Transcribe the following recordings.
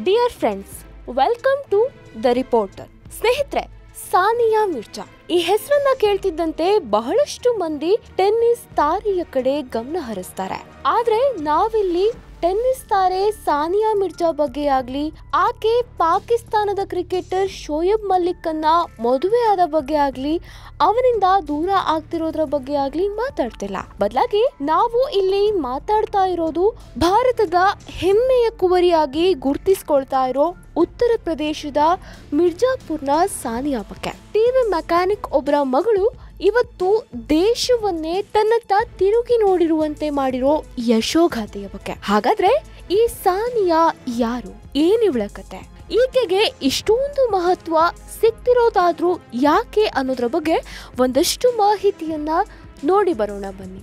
dear friends welcome to the reporter ಸ್ನೇಹಿತರೆ ಸಾನಿಯಾ ಮಿರ್ಜಾ ಈ ಹೆಸರನ್ನ ಕೇಳ್ತಿದ್ದಂತೆ ಬಹಳಷ್ಟು ಮಂದಿ ಟೆನ್ನಿಸ್ ತಾರೆಯ ಕಡೆ ಗಮನ ಹರಿಸ್ತಾರೆ ಆದ್ರೆ ನಾವಿಲ್ಲಿ ಟೆನ್ನಿಸ್ ತಾರೆ ಸಾನಿಯಾ ಮಿರ್ಜಾ ಬಗ್ಗೆ ಆಗ್ಲಿ ಆಕೆ ಪಾಕಿಸ್ತಾನದ ಕ್ರಿಕೆಟರ್ ಶೋಯಬ್ ಮಲ್ಲಿಕ್ ಅನ್ನ ಮದುವೆ ಆದ ಬಗ್ಗೆ ಆಗ್ಲಿ ಅವನಿಂದ ದೂರ ಆಗ್ತಿರೋದ್ರ ಬಗ್ಗೆ ಆಗ್ಲಿ ಮಾತಾಡ್ತಿಲ್ಲ ಬದಲಾಗಿ ನಾವು ಇಲ್ಲಿ ಮಾತಾಡ್ತಾ ಇರೋದು ಭಾರತದ ಹೆಮ್ಮೆಯ ಕುವರಿಯಾಗಿ ಗುರ್ತಿಸ್ಕೊಳ್ತಾ ಇರೋ ಉತ್ತರ ಪ್ರದೇಶದ ಮಿರ್ಜಾಪುರ್ನ ಸಾನಿಯಾ ಬಗ್ಗೆ ಟಿವಿ ಮೆಕ್ಯಾನಿಕ್ ಒಬ್ಬರ ಮಗಳು ಇವತ್ತು ದೇಶವನ್ನೇ ತನ್ನತ್ತ ತಿರುಗಿ ನೋಡಿರುವಂತೆ ಮಾಡಿರೋ ಯಶೋಗಾಥೆಯ ಬಗ್ಗೆ ಹಾಗಾದ್ರೆ ಈ ಸಾನಿಯಾ ಯಾರು ಏನಿವಳ ಕತೆ ಈಕೆಗೆ ಇಷ್ಟೊಂದು ಮಹತ್ವ ಸಿಗ್ತಿರೋದಾದ್ರೂ ಯಾಕೆ ಅನ್ನೋದ್ರ ಬಗ್ಗೆ ಒಂದಷ್ಟು ಮಾಹಿತಿಯನ್ನ ನೋಡಿ ಬರೋಣ ಬನ್ನಿ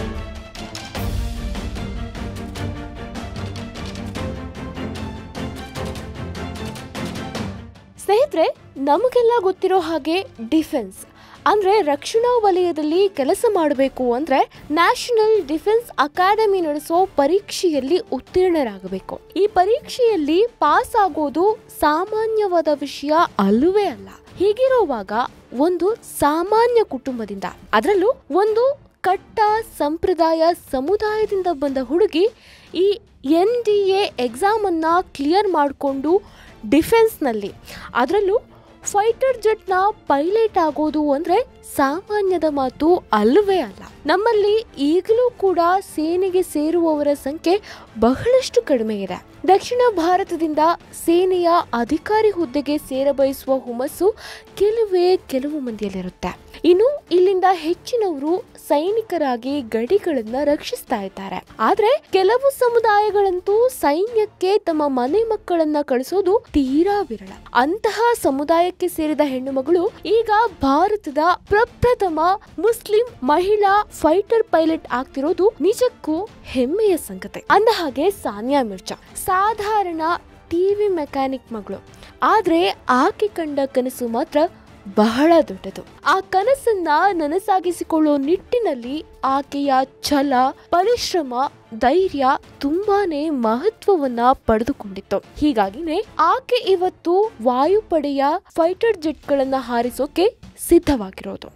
ಸ್ನೇಹಿತರೆ ನಮಗೆಲ್ಲ ಗೊತ್ತಿರೋ ಹಾಗೆ ಡಿಫೆನ್ಸ್ ಅಂದ್ರೆ ರಕ್ಷಣಾ ವಲಯದಲ್ಲಿ ಕೆಲಸ ಮಾಡಬೇಕು ಅಂದ್ರೆ ನ್ಯಾಷನಲ್ ಡಿಫೆನ್ಸ್ ಅಕಾಡೆಮಿ ನಡೆಸೋ ಪರೀಕ್ಷೆಯಲ್ಲಿ ಉತ್ತೀರ್ಣರಾಗಬೇಕು ಈ ಪರೀಕ್ಷೆಯಲ್ಲಿ ಪಾಸ್ ಆಗೋದು ಸಾಮಾನ್ಯವಾದ ವಿಷಯ ಅಲ್ಲವೇ ಅಲ್ಲ ಹೀಗಿರುವಾಗ ಒಂದು ಸಾಮಾನ್ಯ ಕುಟುಂಬದಿಂದ ಅದರಲ್ಲೂ ಒಂದು ಕಟ್ಟ ಸಂಪ್ರದಾಯ ಸಮುದಾಯದಿಂದ ಬಂದ ಹುಡುಗಿ ಈ ಎನ್ ಡಿ ಎ ಎಕ್ಸಾಮನ್ನು ಕ್ಲಿಯರ್ ಮಾಡಿಕೊಂಡು ಡಿಫೆನ್ಸ್ನಲ್ಲಿ ಅದರಲ್ಲೂ ಫೈಟರ್ ಜೆಟ್ನ ಪೈಲಟ್ ಆಗೋದು ಅಂದರೆ ಸಾಮಾನ್ಯದ ಮಾತು ಅಲ್ಲವೇ ಅಲ್ಲ ನಮ್ಮಲ್ಲಿ ಈಗಲೂ ಕೂಡ ಸೇನೆಗೆ ಸೇರುವವರ ಸಂಖ್ಯೆ ಬಹಳಷ್ಟು ಕಡಿಮೆ ಇದೆ ದಕ್ಷಿಣ ಭಾರತದಿಂದ ಸೇನೆಯ ಅಧಿಕಾರಿ ಹುದ್ದೆಗೆ ಸೇರಬಯಸುವ ಹುಮ್ಮಸ್ಸು ಕೆಲವೇ ಕೆಲವು ಮಂದಿಯಲ್ಲಿರುತ್ತೆ ಇನ್ನು ಇಲ್ಲಿಂದ ಹೆಚ್ಚಿನವರು ಸೈನಿಕರಾಗಿ ಗಡಿಗಳನ್ನ ರಕ್ಷಿಸ್ತಾ ಇದ್ದಾರೆ ಆದ್ರೆ ಕೆಲವು ಸಮುದಾಯಗಳಂತೂ ಸೈನ್ಯಕ್ಕೆ ತಮ್ಮ ಮನೆ ಮಕ್ಕಳನ್ನ ಕಳಿಸೋದು ತೀರಾ ವಿರಳ ಅಂತಹ ಸಮುದಾಯಕ್ಕೆ ಸೇರಿದ ಹೆಣ್ಣು ಮಗಳು ಈಗ ಭಾರತದ ಪ್ರಪ್ರಥಮ ಮುಸ್ಲಿಂ ಮಹಿಳಾ ಫೈಟರ್ ಪೈಲಟ್ ಆಗ್ತಿರೋದು ನಿಜಕ್ಕೂ ಹೆಮ್ಮೆಯ ಸಂಗತಿ ಅಂದ ಹಾಗೆ ಸಾನಿಯಾ ಮಿರ್ಜಾ ಸಾಧಾರಣ ಟಿವಿ ಮೆಕ್ಯಾನಿಕ್ ಮಗಳು ಆದ್ರೆ ಆಕೆ ಕಂಡ ಕನಸು ಮಾತ್ರ ಬಹಳ ದೊಡ್ಡದು ಆ ಕನಸನ್ನ ನನಸಾಗಿಸಿಕೊಳ್ಳೋ ನಿಟ್ಟಿನಲ್ಲಿ ಆಕೆಯ ಛಲ ಪರಿಶ್ರಮ ಧೈರ್ಯ ತುಂಬಾನೇ ಮಹತ್ವವನ್ನ ಪಡೆದುಕೊಂಡಿತ್ತು ಹೀಗಾಗಿನೇ ಆಕೆ ಇವತ್ತು ವಾಯುಪಡೆಯ ಫೈಟರ್ ಜೆಟ್ಗಳನ್ನ ಹಾರಿಸೋಕೆ ಸಿದ್ಧವಾಗಿರೋದು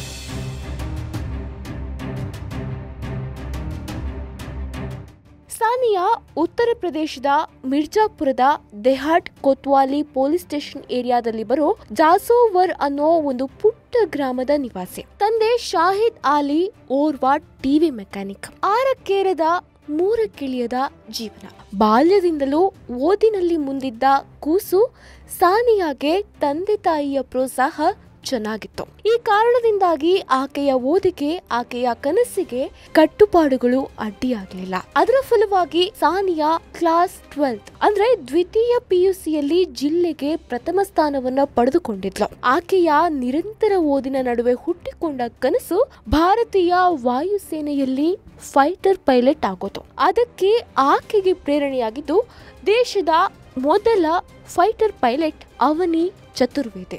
ಸಾನಿಯಾ ಉತ್ತರ ಪ್ರದೇಶದ ಮಿರ್ಜಾಪುರದ ದೆಹಾಟ್ ಕೊತ್ವಾಲಿ ಪೊಲೀಸ್ ಸ್ಟೇಷನ್ ಏರಿಯಾದಲ್ಲಿ ಬರೋ ಜಾಸೋವರ್ ಅನ್ನೋ ಒಂದು ಪುಟ್ಟ ಗ್ರಾಮದ ನಿವಾಸಿ ತಂದೆ ಶಾಹಿದ್ ಆಲಿ ಓರ್ವ ಟಿವಿ ಮೆಕ್ಯಾನಿಕ್ ಆರಕ್ಕೇರದ ಮೂರಕ್ಕಿಳಿಯದ ಜೀವನ ಬಾಲ್ಯದಿಂದಲೂ ಓದಿನಲ್ಲಿ ಮುಂದಿದ್ದ ಕೂಸು ಸಾನಿಯಾಗೆ ತಂದೆ ತಾಯಿಯ ಪ್ರೋತ್ಸಾಹ ಚೆನ್ನಾಗಿತ್ತು ಈ ಕಾರಣದಿಂದಾಗಿ ಆಕೆಯ ಓದಿಗೆ ಆಕೆಯ ಕನಸಿಗೆ ಕಟ್ಟುಪಾಡುಗಳು ಅಡ್ಡಿಯಾಗಲಿಲ್ಲ ಅದರ ಫಲವಾಗಿ ಸಾನಿಯಾ ಕ್ಲಾಸ್ ಟ್ವೆಲ್ತ್ ಅಂದ್ರೆ ದ್ವಿತೀಯ ಪಿಯುಸಿಯಲ್ಲಿ ಜಿಲ್ಲೆಗೆ ಪ್ರಥಮ ಸ್ಥಾನವನ್ನ ಪಡೆದುಕೊಂಡಿದ್ಲು ಆಕೆಯ ನಿರಂತರ ಓದಿನ ನಡುವೆ ಹುಟ್ಟಿಕೊಂಡ ಕನಸು ಭಾರತೀಯ ವಾಯುಸೇನೆಯಲ್ಲಿ ಫೈಟರ್ ಪೈಲಟ್ ಆಗೋದು ಅದಕ್ಕೆ ಆಕೆಗೆ ಪ್ರೇರಣೆಯಾಗಿದ್ದು ದೇಶದ ಮೊದಲ ಫೈಟರ್ ಪೈಲಟ್ ಅವನಿ ಚತುರ್ವೇದಿ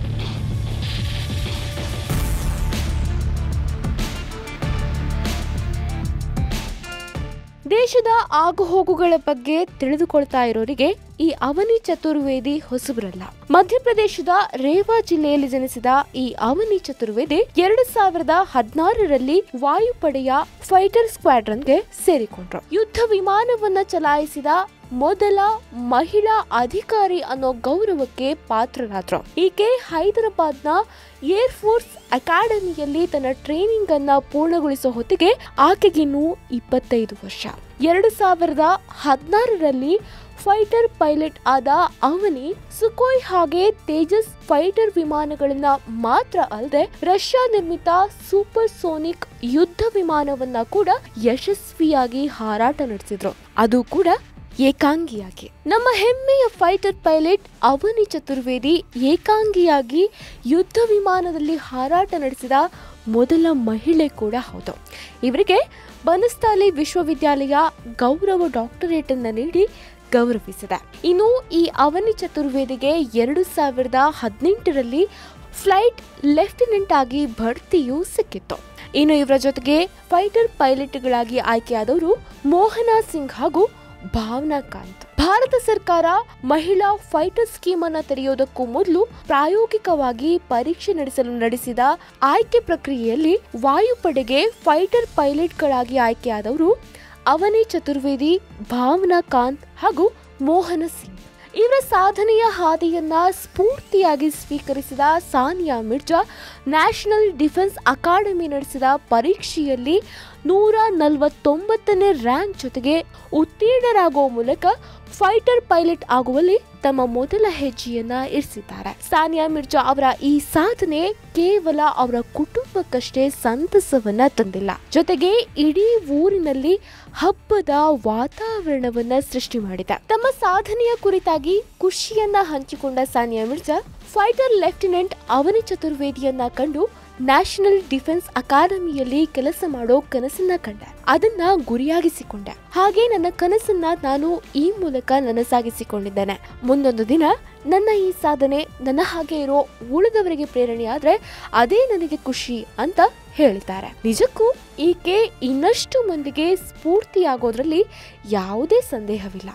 ದೇಶದ ಆಗುಹೋಗುಗಳ ಬಗ್ಗೆ ತಿಳಿದುಕೊಳ್ತಾ ಇರೋರಿಗೆ ಈ ಅವನಿ ಚತುರ್ವೇದಿ ಹೊಸಬರಲ್ಲ ಮಧ್ಯಪ್ರದೇಶದ ರೇವಾ ಜಿಲ್ಲೆಯಲ್ಲಿ ಜನಿಸಿದ ಈ ಅವನಿ ಚತುರ್ವೇದಿ ಎರಡು ಸಾವಿರದ ಹದಿನಾರರಲ್ಲಿ ವಾಯುಪಡೆಯ ಫೈಟರ್ ಸ್ಕ್ವಾಡ್ರನ್ಗೆ ಸೇರಿಕೊಂಡ್ರು ಯುದ್ಧ ವಿಮಾನವನ್ನ ಚಲಾಯಿಸಿದ ಮೊದಲ ಮಹಿಳಾ ಅಧಿಕಾರಿ ಅನ್ನೋ ಗೌರವಕ್ಕೆ ಪಾತ್ರರಾದ್ರು ಈಕೆ ಹೈದರಾಬಾದ್ನ ಏರ್ ಫೋರ್ಸ್ ಅಕಾಡೆಮಿಯಲ್ಲಿ ತನ್ನ ಟ್ರೈನಿಂಗ್ ಅನ್ನ ಪೂರ್ಣಗೊಳಿಸೋ ಹೊತ್ತಿಗೆ ಆಕೆಗಿನ್ನೂ ಇಪ್ಪತ್ತೈದು ವರ್ಷ ಎರಡು ಸಾವಿರದ ಹದಿನಾರರಲ್ಲಿ ಫೈಟರ್ ಪೈಲಟ್ ಆದ ಅವನಿ ಸುಕೋಯ್ ಹಾಗೆ ತೇಜಸ್ ಫೈಟರ್ ವಿಮಾನಗಳನ್ನ ಮಾತ್ರ ಅಲ್ಲದೆ ರಷ್ಯಾ ನಿರ್ಮಿತ ಸೂಪರ್ ಸೋನಿಕ್ ಯುದ್ಧ ವಿಮಾನವನ್ನ ಕೂಡ ಯಶಸ್ವಿಯಾಗಿ ಹಾರಾಟ ನಡೆಸಿದ್ರು ಅದು ಕೂಡ ಏಕಾಂಗಿಯಾಗಿ ನಮ್ಮ ಹೆಮ್ಮೆಯ ಫೈಟರ್ ಪೈಲಟ್ ಅವನಿ ಚತುರ್ವೇದಿ ಏಕಾಂಗಿಯಾಗಿ ಯುದ್ಧ ವಿಮಾನದಲ್ಲಿ ಹಾರಾಟ ನಡೆಸಿದ ಮೊದಲ ಮಹಿಳೆ ಕೂಡ ಹೌದು ಇವರಿಗೆ ಬನಸ್ಥಾಲಿ ವಿಶ್ವವಿದ್ಯಾಲಯ ಗೌರವ ಡಾಕ್ಟರೇಟ್ ಅನ್ನ ನೀಡಿ ಗೌರವಿಸಿದೆ ಇನ್ನು ಈ ಅವನಿ ಚತುರ್ವೇದಿಗೆ ಎರಡು ಸಾವಿರದ ಹದಿನೆಂಟರಲ್ಲಿ ಫ್ಲೈಟ್ ಲೆಫ್ಟಿನೆಂಟ್ ಆಗಿ ಬಡ್ತಿಯೂ ಸಿಕ್ಕಿತ್ತು ಇನ್ನು ಇವರ ಜೊತೆಗೆ ಫೈಟರ್ ಪೈಲಟ್ಗಳಾಗಿ ಆಯ್ಕೆಯಾದವರು ಮೋಹನಾ ಸಿಂಗ್ ಹಾಗೂ ಭಾವನಾ ಕಾಂತ್ ಭಾರತ ಸರ್ಕಾರ ಮಹಿಳಾ ಫೈಟರ್ ಸ್ಕೀಮ್ ಅನ್ನ ತೆರೆಯೋದಕ್ಕೂ ಮೊದಲು ಪ್ರಾಯೋಗಿಕವಾಗಿ ಪರೀಕ್ಷೆ ನಡೆಸಲು ನಡೆಸಿದ ಆಯ್ಕೆ ಪ್ರಕ್ರಿಯೆಯಲ್ಲಿ ವಾಯುಪಡೆಗೆ ಫೈಟರ್ ಪೈಲಟ್ಗಳಾಗಿ ಆಯ್ಕೆಯಾದವರು ಅವನಿ ಚತುರ್ವೇದಿ ಭಾವನಾ ಕಾಂತ್ ಹಾಗೂ ಮೋಹನ ಸಿಂಗ್ ಇವರ ಸಾಧನೆಯ ಹಾದಿಯನ್ನ ಸ್ಫೂರ್ತಿಯಾಗಿ ಸ್ವೀಕರಿಸಿದ Sania Mirza national defence academy ನಡೆಸಿದ ಪರೀಕ್ಷೆಯಲ್ಲಿ ನೂರ ನಲವತ್ತೊಂಬತ್ತನೇ ರ್ಯಾಂಕ್ ಜೊತೆಗೆ ಉತ್ತೀರ್ಣರಾಗುವ ಮೂಲಕ ಫೈಟರ್ ಪೈಲಟ್ ಆಗುವಲ್ಲಿ ತಮ್ಮ ಮೊದಲ ಹೆಜ್ಜೆಯನ್ನ ಇರಿಸಿದ್ದಾರೆ ಸಾನಿಯಾ ಮಿರ್ಜಾ ಅವರ ಈ ಸಾಧನೆ ಕೇವಲ ಅವರ ಕುಟುಂಬಕ್ಕಷ್ಟೇ ಸಂತಸವನ್ನ ತಂದಿಲ್ಲ ಜೊತೆಗೆ ಇಡೀ ಊರಿನಲ್ಲಿ ಹಬ್ಬದ ವಾತಾವರಣವನ್ನ ಸೃಷ್ಟಿ ಮಾಡಿದೆ ತಮ್ಮ ಸಾಧನೆಯ ಕುರಿತಾಗಿ ಖುಷಿಯನ್ನ ಹಂಚಿಕೊಂಡ ಸಾನಿಯಾ ಮಿರ್ಜಾ ಫೈಟರ್ ಲೆಫ್ಟಿನೆಂಟ್ ಅವನಿ ಚತುರ್ವೇದಿಯನ್ನ ಕಂಡು ನ್ಯಾಷನಲ್ ಡಿಫೆನ್ಸ್ ಅಕಾಡೆಮಿಯಲ್ಲಿ ಕೆಲಸ ಮಾಡೋ ಕನಸನ್ನ ಕಂಡೆ ಅದನ್ನ ಗುರಿಯಾಗಿಸಿಕೊಂಡೆ ಹಾಗೆ ನನ್ನ ಕನಸನ್ನ ನಾನು ಈ ಮೂಲಕ ನನಸಾಗಿಸಿಕೊಂಡಿದ್ದೇನೆ ಮುಂದೊಂದು ದಿನ ನನ್ನ ಈ ಸಾಧನೆ ನನ್ನ ಹಾಗೆ ಇರೋ ಉಳಿದವರಿಗೆ ಪ್ರೇರಣೆಯಾದ್ರೆ ಅದೇ ನನಗೆ ಖುಷಿ ಅಂತ ಹೇಳಿದ್ದಾರೆ ನಿಜಕ್ಕೂ ಈಕೆ ಇನ್ನಷ್ಟು ಮಂದಿಗೆ ಸ್ಫೂರ್ತಿಯಾಗೋದ್ರಲ್ಲಿ ಯಾವುದೇ ಸಂದೇಹವಿಲ್ಲ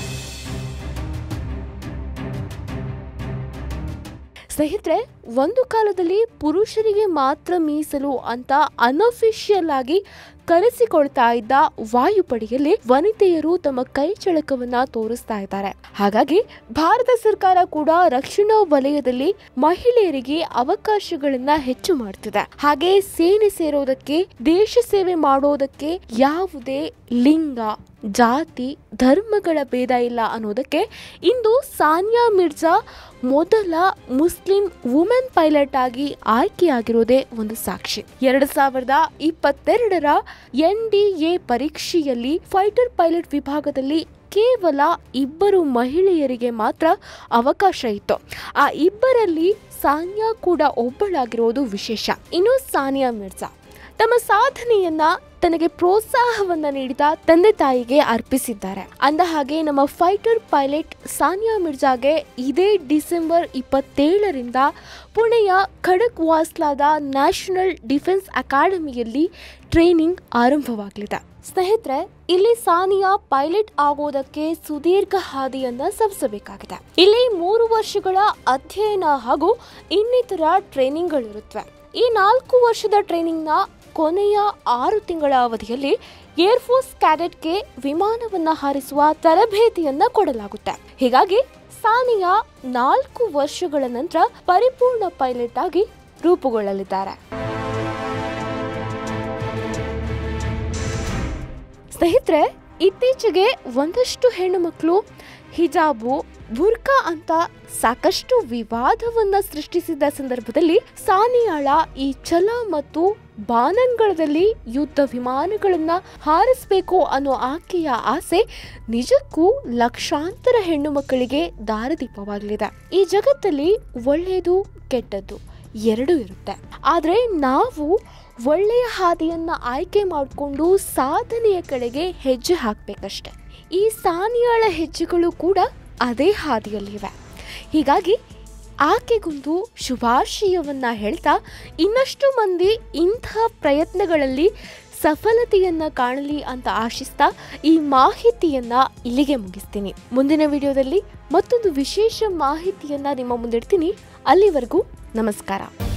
ಸ್ನೇಹಿತರೆ ಒಂದು ಕಾಲದಲ್ಲಿ ಪುರುಷರಿಗೆ ಮಾತ್ರ ಮೀಸಲು ಅಂತ ಅನ್ಅಫಿಷಿಯಲ್ ಆಗಿ ಕರೆಸಿಕೊಳ್ತಾ ಇದ್ದ ವಾಯುಪಡೆಯಲ್ಲಿ ವನಿತೆಯರು ತಮ್ಮ ಕೈ ಚಳಕವನ್ನ ತೋರಿಸ್ತಾ ಇದ್ದಾರೆ ಹಾಗಾಗಿ ಭಾರತ ಸರ್ಕಾರ ಕೂಡ ರಕ್ಷಣಾ ವಲಯದಲ್ಲಿ ಮಹಿಳೆಯರಿಗೆ ಅವಕಾಶಗಳನ್ನ ಹೆಚ್ಚು ಮಾಡ್ತಿದೆ ಹಾಗೆ ಸೇನೆ ಸೇರೋದಕ್ಕೆ ದೇಶ ಸೇವೆ ಮಾಡೋದಕ್ಕೆ ಯಾವುದೇ ಲಿಂಗ ಜಾತಿ ಧರ್ಮಗಳ ಭೇದ ಇಲ್ಲ ಅನ್ನೋದಕ್ಕೆ ಇಂದು ಸಾನಿಯಾ ಮಿರ್ಜಾ ಮೊದಲ ಮುಸ್ಲಿಂ ವುಮೆನ್ ಪೈಲಟ್ ಆಗಿ ಆಯ್ಕೆಯಾಗಿರೋದೇ ಒಂದು ಸಾಕ್ಷಿ ಎರಡ್ ಸಾವಿರದ ಇಪ್ಪತ್ತೆರಡರ ಎನ್ ಡಿ ಎ ಪರೀಕ್ಷೆಯಲ್ಲಿ ಫೈಟರ್ ಪೈಲಟ್ ವಿಭಾಗದಲ್ಲಿ ಕೇವಲ ಇಬ್ಬರು ಮಹಿಳೆಯರಿಗೆ ಮಾತ್ರ ಅವಕಾಶ ಇತ್ತು ಆ ಇಬ್ಬರಲ್ಲಿ ಸಾನಿಯಾ ಕೂಡ ಒಬ್ಬಳಾಗಿರೋದು ವಿಶೇಷ ಇನ್ನು ಸಾನಿಯಾ ಮಿರ್ಜಾ ತಮ್ಮ ಸಾಧನೆಯನ್ನ ತನಗೆ ಪ್ರೋತ್ಸಾಹವನ್ನ ನೀಡಿದ ತಂದೆ ತಾಯಿಗೆ ಅರ್ಪಿಸಿದ್ದಾರೆ ಅಂದ ಹಾಗೆ ನಮ್ಮ ಫೈಟರ್ ಪೈಲಟ್ ಸಾನಿಯಾ ಮಿರ್ಜಾಗೆ ಇದೇ ಡಿಸೆಂಬರ್ ಇಪ್ಪತ್ತೇಳರಿಂದ ಪುಣೆಯ ಖಡಕ್ ವಾಸ್ಲಾದ ನ್ಯಾಷನಲ್ ಡಿಫೆನ್ಸ್ ಅಕಾಡೆಮಿಯಲ್ಲಿ ಟ್ರೈನಿಂಗ್ ಆರಂಭವಾಗಲಿದೆ ಸ್ನೇಹಿತರೆ ಇಲ್ಲಿ ಸಾನಿಯಾ ಪೈಲಟ್ ಆಗೋದಕ್ಕೆ ಸುದೀರ್ಘ ಹಾದಿಯನ್ನ ಸವಿಸಬೇಕಾಗಿದೆ ಇಲ್ಲಿ ಮೂರು ವರ್ಷಗಳ ಅಧ್ಯಯನ ಹಾಗೂ ಇನ್ನಿತರ ಟ್ರೈನಿಂಗ್ಗಳಿರುತ್ತವೆ ಈ ನಾಲ್ಕು ವರ್ಷದ ಟ್ರೈನಿಂಗ್ನ ಕೊನೆಯ ಆರು ತಿಂಗಳ ಅವಧಿಯಲ್ಲಿ ಏರ್ಫೋರ್ಸ್ ಕ್ಯಾಡೆಟ್ಗೆ ವಿಮಾನವನ್ನ ಹಾರಿಸುವ ತರಬೇತಿಯನ್ನ ಕೊಡಲಾಗುತ್ತೆ ಹೀಗಾಗಿ ಸಾನಿಯಾ ನಾಲ್ಕು ವರ್ಷಗಳ ನಂತರ ಪರಿಪೂರ್ಣ ಪೈಲಟ್ ಆಗಿ ರೂಪುಗೊಳ್ಳಲಿದ್ದಾರೆ ಸ್ನೇಹಿತರೆ ಇತ್ತೀಚೆಗೆ ಒಂದಷ್ಟು ಹೆಣ್ಣು ಮಕ್ಕಳು ಹಿಜಾಬು ಬುರ್ಕಾ ಅಂತ ಸಾಕಷ್ಟು ವಿವಾದವನ್ನ ಸೃಷ್ಟಿಸಿದ ಸಂದರ್ಭದಲ್ಲಿ ಸಾನಿಯಾಳ ಈ ಛಲ ಮತ್ತು ಬಾನಂಗಳದಲ್ಲಿ ಯುದ್ಧ ವಿಮಾನಗಳನ್ನ ಹಾರಿಸಬೇಕು ಅನ್ನೋ ಆಕೆಯ ಆಸೆ ನಿಜಕ್ಕೂ ಲಕ್ಷಾಂತರ ಹೆಣ್ಣು ಮಕ್ಕಳಿಗೆ ದಾರಿದೀಪವಾಗಲಿದೆ ಈ ಜಗತ್ತಲ್ಲಿ ಒಳ್ಳೆಯದು ಕೆಟ್ಟದ್ದು ಎರಡೂ ಇರುತ್ತೆ ಆದರೆ ನಾವು ಒಳ್ಳೆಯ ಹಾದಿಯನ್ನ ಆಯ್ಕೆ ಮಾಡಿಕೊಂಡು ಸಾಧನೆಯ ಕಡೆಗೆ ಹೆಜ್ಜೆ ಹಾಕಬೇಕಷ್ಟೆ ಈ ಸಾನಿಯಾಳ ಹೆಜ್ಜೆಗಳು ಕೂಡ ಅದೇ ಹಾದಿಯಲ್ಲಿವೆ ಹೀಗಾಗಿ ಆಕೆಗೊಂದು ಶುಭಾಶಯವನ್ನ ಹೇಳ್ತಾ ಇನ್ನಷ್ಟು ಮಂದಿ ಇಂತಹ ಪ್ರಯತ್ನಗಳಲ್ಲಿ ಸಫಲತೆಯನ್ನ ಕಾಣಲಿ ಅಂತ ಆಶಿಸ್ತಾ ಈ ಮಾಹಿತಿಯನ್ನ ಇಲ್ಲಿಗೆ ಮುಗಿಸ್ತೀನಿ ಮುಂದಿನ ವಿಡಿಯೋದಲ್ಲಿ ಮತ್ತೊಂದು ವಿಶೇಷ ಮಾಹಿತಿಯನ್ನ ನಿಮ್ಮ ಮುಂದಿಡ್ತೀನಿ ಅಲ್ಲಿವರೆಗೂ ನಮಸ್ಕಾರ